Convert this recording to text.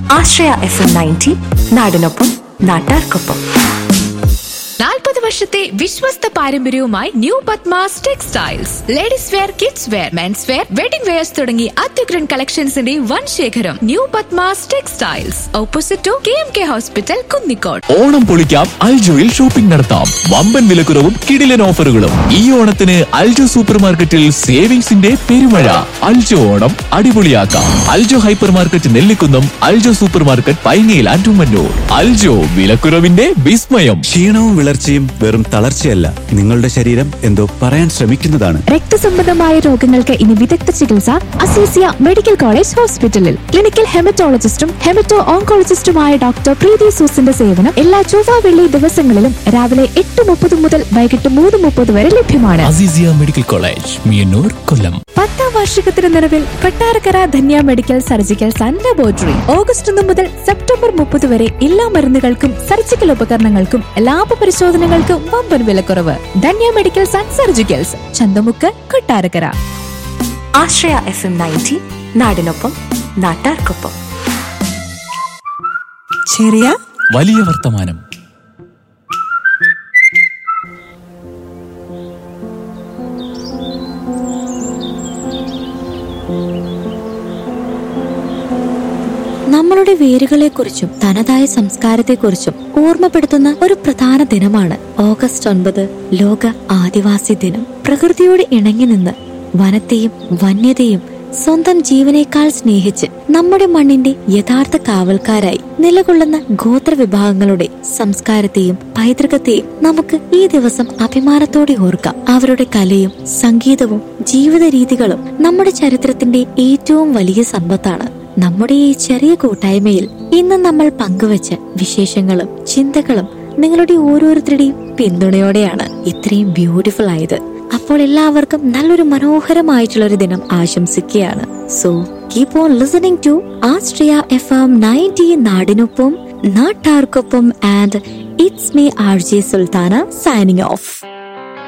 ആശ്രയ F M ninety നാടിനൊപ്പം നാട്ടാർക്കൊപ്പം നാൽപ്പത് വർഷത്തെ വിശ്വസ്ത പാരമ്പര്യവുമായി new Padmas textiles ladies wear kids wear mens wear wedding wears തുടങ്ങി അത്യുഗ്രൻ കളക്ഷൻസിന്റെ വൻ ശേഖരം new Padmas textiles opposite to K M K hospital Kunnicode Onam പൊളിക്കാം അൽജോയിൽ ഷോപ്പിംഗ് നടത്താം വമ്പൻ വിലക്കുറവും കിടിലൻ ഓഫറുകളും ഈ ഓണത്തിന് അൽജോ സൂപ്പർ മാർക്കറ്റിൽ സേവിങ്സിന്റെ പെരുമഴ അൽജോ ഓണം അടിപൊളിയാക്കാം Aljo hyper market Nellikunnam Aljo super market പൈങ്ങയിൽ ആൻഡുമന്നൂർ അൽജോ വിലക്കുറവിന്റെ വിസ്മയം ക്ഷീണവും വിളർച്ചയും വെറും തളർച്ചയല്ല നിങ്ങളുടെ ശരീരം എന്തോ പറയാൻ ശ്രമിക്കുന്നതാണ് രക്തസംബന്ധമായ രോഗങ്ങൾക്ക് ഇനി വിദഗ്ധ ചികിത്സ അസീസിയ മെഡിക്കൽ കോളേജ് ഹോസ്പിറ്റലിൽ ക്ലിനിക്കൽ ഹെമറ്റോളജിസ്റ്റും ഹെമറ്റോ ഓങ്കോളജിസ്റ്റുമായ ഡോക്ടർ പ്രീതി സൂസിന്റെ സേവനം എല്ലാ ചൊവ്വ വെള്ളി ദിവസങ്ങളിലും രാവിലെ എട്ട് മുപ്പത് മുതൽ വൈകിട്ട് മൂന്ന് മുപ്പത് വരെ ലഭ്യമാണ് അസീസിയ മെഡിക്കൽ കോളേജ് മിയന്നൂർ കൊല്ലം പത്താം വാർഷികത്തിന് നിലവിൽ Kottarakkara Dhanya medical surgical and laboratory August ഒന്ന് മുതൽ സെപ്റ്റംബർ മുപ്പത് വരെ എല്ലാ മരുന്നുകൾക്കും സർജിക്കൽ ഉപകരണങ്ങൾക്കും ലാഭ പരിശോധനകൾക്കും വമ്പൻ വിലക്കുറവ് Dhanya medical and surgicals Chanthamukku Kottarakkara ആശ്രയ എഫ് എം നയൻറ്റി നാടിനൊപ്പം നാട്ടാർക്കൊപ്പം ചെറിയ വലിയ വർത്തമാനം നമ്മളുടെ വേരുകളെക്കുറിച്ചും തനതായ സംസ്കാരത്തെക്കുറിച്ചും ഓർമ്മപ്പെടുത്തുന്ന ഒരു പ്രധാന ദിനമാണ് ഓഗസ്റ്റ് ഒൻപത് ലോക ആദിവാസി ദിനം പ്രകൃതിയോട് ഇണങ്ങി നിന്ന് വനത്തെയും വന്യതയും സ്വന്തം ജീവനേക്കാൾ സ്നേഹിച്ച് നമ്മുടെ മണ്ണിന്റെ യഥാർത്ഥ കാവൽക്കാരായി നിലകൊള്ളുന്ന ഗോത്ര വിഭാഗങ്ങളുടെ സംസ്കാരത്തെയും പൈതൃകത്തെയും നമുക്ക് ഈ ദിവസം അഭിമാനത്തോടെ ഓർക്കാം അവരുടെ കലയും സംഗീതവും ജീവിത രീതികളും നമ്മുടെ ചരിത്രത്തിന്റെ ഏറ്റവും വലിയ സമ്പത്താണ് നമ്മുടെ ഈ ചെറിയ കൂട്ടായ്മയിൽ ഇന്ന് നമ്മൾ പങ്കുവച്ച വിശേഷങ്ങളും ചിന്തകളും നിങ്ങളുടെ ഓരോരുത്തരുടെയും പിന്തുണയോടെയാണ് ഇത്രയും ബ്യൂട്ടിഫുൾ ആയത് അപ്പോൾ എല്ലാവർക്കും നല്ലൊരു മനോഹരമായിട്ടുള്ള ഒരു ദിനം ആശംസിക്കുകയാണ് so keep on listening to ആസ്ട്രിയ എഫ് എം നയൻറ്റി നാടിനൊപ്പം നാട്ടാർക്കൊപ്പം and it's me R J Sultana signing of